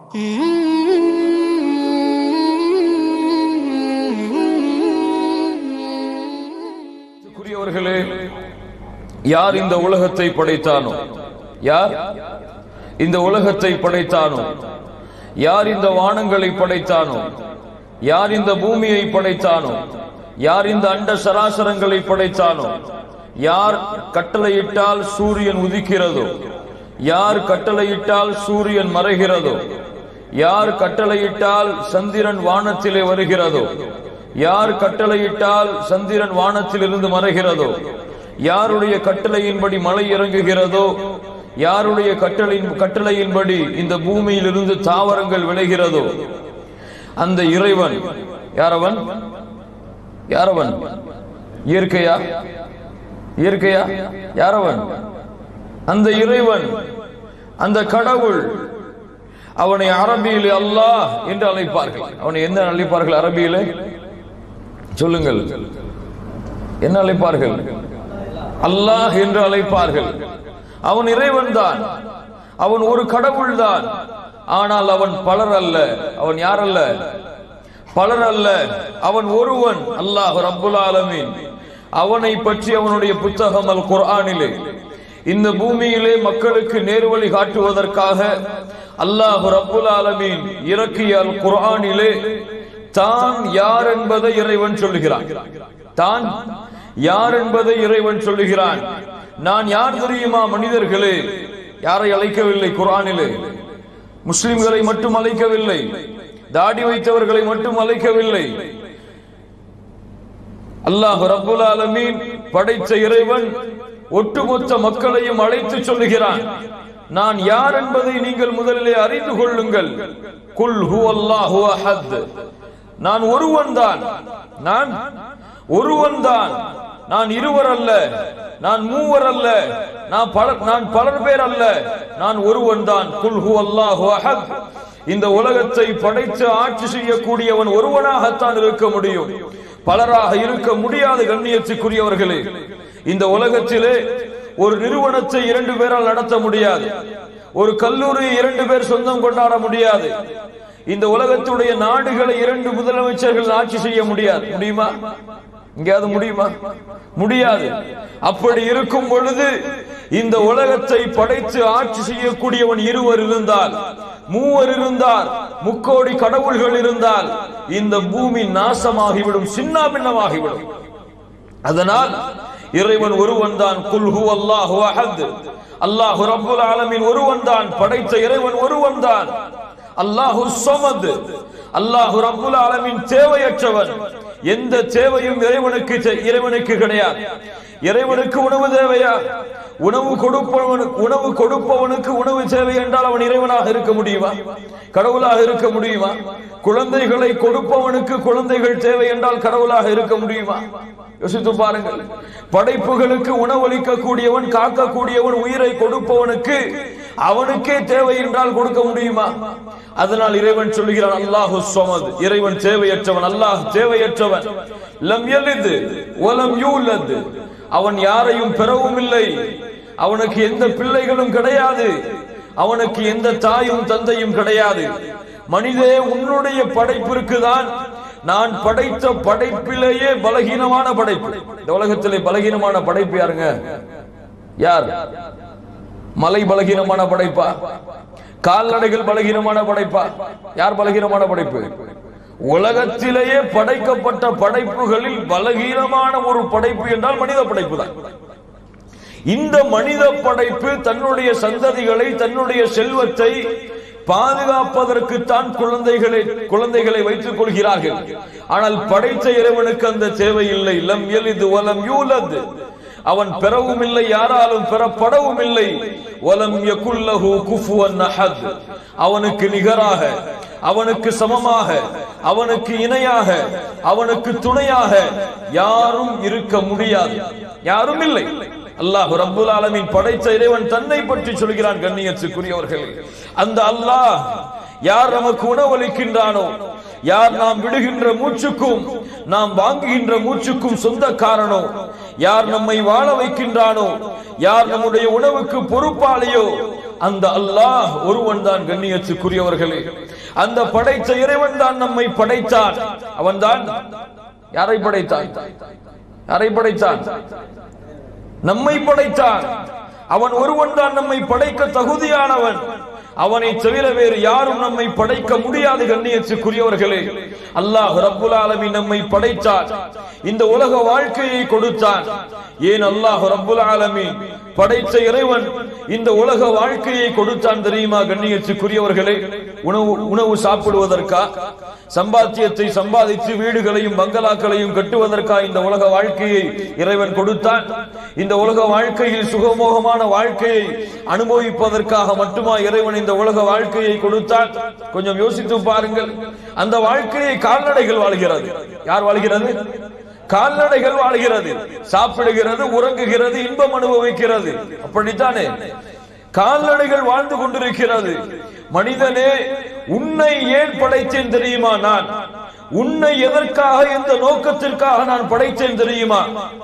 குறியவர்களே யார் இந்த உலகத்தை படைத்தானோ யார் இந்த உலகத்தை படைத்தானோ யார் இந்த வானங்களை படைத்தானோ யார் இந்த பூமியை படைத்தானோ யார் இந்த அண்ட சராசரங்களை படைத்தானோ யார் கட்டளையிட்டால் சூரியன் உதிக்கிறதோ யார் கட்டளையிட்டால் சூரியன் மறைகிறதோ யார் கட்டளையிட்டால் சந்திரன் வானத்திலே வருகிறதோ யார் கட்டளையிட்டால் சந்திரன் வானத்திலிருந்து மறைகிறதோ யாருடைய கட்டளையின்படி மழை இறங்குகிறதோ யாருடைய கட்டளையின் கட்டளையின்படி இந்த பூமியிலிருந்து தாவரங்கள் விளைகிறதோ அந்த இறைவன் யாரவன் யாரவன் இயற்கையா இயற்கையா யாரவன் அந்த இறைவன் அந்த கடவுள் அவனை அரபியிலே அல்லாஹ் என்று அழைப்பார்கள் அவனை என்ன அழைப்பார்கள் அரபியிலே சொல்லுங்கள் என்ன அழைப்பார்கள் அல்லாஹ் என்று அழைப்பார்கள் அவன் இறைவன் தான் அவன் ஒரு கடவுள் தான் ஆனால் அவன் பலர் அல்ல அவன் யார் அல்ல பலர் அல்ல அவன் ஒருவன் அல்லாஹ் ரப்புல் ஆலமீன் அவனை பற்றி அவனுடைய புத்தகம் அல் குர்ஆனிலே இந்த பூமியிலே மக்களுக்கு நேர்வழி காட்டுவதற்காக அல்லாஹ் ரப்புல் ஆலமீன் இறக்கிய அல் குர்ஆனிலே தான் யார் என்பதை இறைவன் சொல்லுகிறான் தான் யார் என்பதை இறைவன் சொல்லுகிறான் நான் யார் தெரியுமா மனிதர்களே யாரை அழைக்கவில்லை குர்ஆனிலே முஸ்லிம்களை மட்டும் அழைக்கவில்லை தாடி வைத்தவர்களை மட்டும் அழைக்கவில்லை அல்லாஹ் ரப்புல் ஆலமீன் படைத்த இறைவன் ஒட்டுமொத்த மக்களையும் அழைத்து சொல்லுகிறான் நான் யார் என்பதை நீங்கள் முதலிலே அறிந்து கொள்ளுங்கள் குல் ஹு அல்லாஹு அஹத் நான் ஒருவன் தான் நான் ஒருவன் தான் நான் இருவர் அல்ல நான் மூவர் அல்ல நான் பல நான் பலர் பேர் அல்ல நான் ஒருவன் தான் குல் ஹு அல்லாஹு அஹத் இந்த உலகத்தை படைத்து ஆட்சி செய்யக்கூடியவன் ஒருவனாகத்தான் இருக்க முடியும் பலராக இருக்க முடியாத கண்ணியத்துக்குரியவர்களே இந்த உலகத்திலே ஒரு நிறுவனத்தை இரண்டு பேரால் நடத்த முடியாது ஒரு கல்லூரியை இரண்டு பேர் சொந்தம் கொண்டாட முடியாது இந்த உலகத்துடைய நாடுகளை இரண்டு முதலமைச்சர்கள் ஆட்சி செய்ய முடியாது முடியுமா எங்கேயாவது முடியுமா முடியாது அப்படி இருக்கும் பொழுது இந்த உலகத்தை படைத்து ஆட்சி செய்யக்கூடியவன் இருவர் இருந்தால் மூவர் இருந்தால் முக்கோடி கடவுள்கள் இருந்தால் இந்த பூமி நாசமாகிவிடும் சின்ன பின்னமாகிவிடும் அதனால் இறைவன் ஒருவன் தான் குல்ஹு அல்லாஹு அஹத் அல்லாஹு ரப்புல் ஆலமீன் ஒருவன் தான் படைத்த இறைவன் ஒருவன் தான் அல்லாஹு சமத் அல்லாஹு ரப்புல் ஆலமீன் தேவையற்றவன் எந்த தேவையும் இறைவனுக்கு தே- இறைவனுக்கு கிடையாது இறைவனுக்கு உணவு தேவையா உணவு கொடுப்பவனுக்கு உணவு கொடுப்பவனுக்கு உணவு தேவை என்றால் அவன் இறைவனாக இருக்க முடியுமா கடவுளாக இருக்க முடியுமா குழந்தைகளை கொடுப்பவனுக்கு குழந்தைகள் தேவை என்றால் கடவுளாக இருக்க முடியுமா யோசித்து பாருங்கள் படைப்புகளுக்கு உணவளிக்க கூடியவன் காக்கக்கூடியவன் உயிரை கொடுப்பவனுக்கு அவனுக்கே தேவை என்றால் கொடுக்க முடியுமா அதனால் இறைவன் சொல்லுகிறான் அல்லாஹு சொமது இறைவன் தேவையற்றவன் அல்லாஹ் தேவையற்றவன் லம் யலிது வலம் யூலது அவன் யாரையும் பெறவும் இல்லை அவனுக்கு எந்த பிள்ளைகளும் கிடையாது அவனுக்கு எந்த தாயும் தந்தையும் கிடையாது மனிதே உன்னுடைய படைப்பிற்கு தான் நான் படைத்த படைப்பிலேயே பலகீனமான படைப்பு இந்த உலகத்திலே பலகீனமான படைப்பு யாருங்க யார் மலை பலகீனமான படைப்பா கால்நடைகள் பலகீனமான படைப்பா யார் பலகீனமான படைப்பு உலகத்திலேயே படைக்கப்பட்ட படைப்புகளில் பலகீனமான ஒரு படைப்பு என்றால் மனித படைப்பு தான் இந்த மனித படைப்பு தன்னுடைய சந்ததிகளை தன்னுடைய செல்வத்தை பாதுகாப்பதற்கு தான் குழந்தைகளை குழந்தைகளை வைத்துக் கொள்கிறார்கள் ஆனால் படைத்த இறைவனுக்கு அந்த தேவை இல்லை லம் எலிது வலம் யூலது அவன் பெறவும் இல்லை யாராலும் பெறப்படவும் இல்லை வலம் யகுல்லஹு குஃபுவன் அஹத் அவனுக்கு நிகராக அவனுக்கு சமமாக அவனுக்கு இணையாக அவனுக்கு துணையாக யாரும் இருக்க முடியாது யாரும் இல்லை அல்லாஹ் ரப்புல் ஆலமீன் படைத்த இறைவன் தன்னை பற்றி சொல்கிறான் கண்ணியத்துக்குரியவர்கள் அந்த அல்லாஹ் யார் நமக்கு உணவளிக்கின்றானோ யார் நாம் விடுகின்ற மூச்சுக்கும் நாம் வாங்குகின்ற மூச்சுக்கும் சொந்தக்காரனோ யார் நம்மை வாழ வைக்கின்றானோ யார் நம்முடைய உணவுக்கு பொறுப்பாளியோ அந்த அல்லாஹ் ஒருவன் தான் கண்ணியத்துக்குரியவர்களே அந்த படைத்த இறைவன் தான் நம்மை படைத்தான் அவன் தான் யாரை படைத்தான் யாரை படைத்தான் நம்மை படைத்தான் அவன் ஒருவன் தான் நம்மை படைக்க தகுதியானவன் அவனை தவிர வேறு யாரும் நம்மை படைக்க முடியாது கண்ணியத்துக்குரியவர்களே அல்லாஹ் ரப்புல் ஆலமீன் நம்மை படைத்தார் இந்த உலக வாழ்க்கையை கொடுத்தான் ஏன் அல்லாஹ் ரப்புல் ஆலமீன் படைத்த இறைவன் இந்த உலக வாழ்க்கையை கொடுத்தான் தெரியுமா கண்ணியத்துக்குரியவர்களே உணவு உணவு சாப்பிடுவதற்கா சம்பாத்தியத்தை சம்பாதித்து வீடுகளையும் பங்களாக்களையும் கட்டுவதற்கா இந்த உலக வாழ்க்கையை இறைவன் கொடுத்தான் இந்த உலக வாழ்க்கையில் சுகமோகமான வாழ்க்கையை அனுபவிப்பதற்காக மட்டுமா இறைவன் இந்த உலக வாழ்க்கையை கொடுத்தான் கொஞ்சம் யோசித்து பாருங்கள் அந்த வாழ்க்கையை கால்நடைகள் வாழ்கிறது யார் வாழ்கிறது கால்நடைகள் வாழ்கிறது சாப்பிடுகிறது உறங்குகிறது இன்பம் அனுபவிக்கிறது அப்படித்தானே கால்நடைகள் வாழ்ந்து கொண்டிருக்கிறது மனிதனே உன்னை ஏன் படைத்தேன் தெரியுமா நான் உன்னை எதற்காக எந்த நோக்கத்திற்காக நான் படைத்தேன் தெரியுமா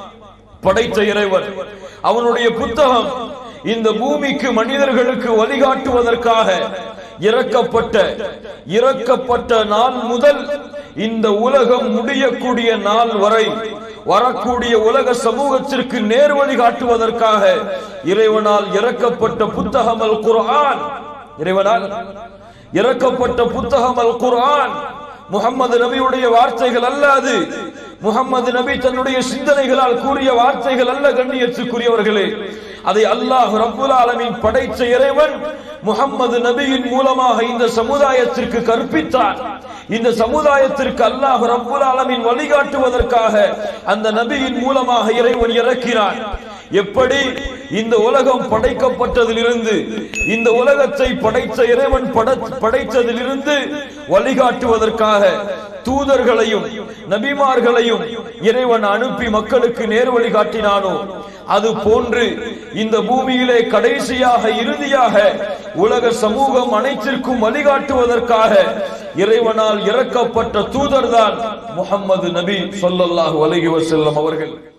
படைத்த இறைவன் அவனுடைய புத்தகம் இந்த பூமிக்கு மனிதர்களுக்கு வழிகாட்டுவதற்காக இறக்கப்பட்ட இறக்கப்பட்ட நாள் முதல் இந்த உலகம் முடியக்கூடிய நாள் வரை வரக்கூடிய உலக சமூகத்திற்கு நேர்வழி காட்டுவதற்காக இறைவனால் இறக்கப்பட்ட புத்தகம் அல் குர்ஆன் இறைவனால் இறக்கப்பட்ட புத்தகம் அல் குர்ஆன் முகமது நபியுடைய வார்த்தைகள் அல்ல அது முகமது நபி தன்னுடைய சிந்தனைகளால் கூறிய வார்த்தைகள் அல்ல கண்ணியத்துக்குரியவர்களே அதை அல்லாஹ் ரப்புல் ஆலமீன் படைத்த இறைவன் முகம்மது நபியின் மூலமாக இந்த சமுதாயத்திற்கு கற்பித்தார் இந்த சமுதாயத்திற்கு அல்லாஹ் ரப்புல் ஆலமீன் வழிகாட்டுவதற்காக அந்த நபியின் மூலமாக இறைவன் இறக்கிறான் எப்படி இந்த உலகம் படைக்கப்பட்டதிலிருந்து இந்த உலகத்தை படைத்த இறைவன் பட- படைத்ததிலிருந்து வழிகாட்டுவதற்காக தூதர்களையும் நபிமார்களையும் இறைவன் அனுப்பி மக்களுக்கு நேர்வழி காட்டினானோ அது போன்று இந்த பூமியிலே கடைசியாக இறுதியாக உலக சமூகம் அனைத்திற்கும் வழிகாட்டுவதற்காக இறைவனால் இறக்கப்பட்ட தூதர்தான் முகம்மது நபி ஸல்லல்லாஹு அலைஹி வஸல்லம் அவர்கள்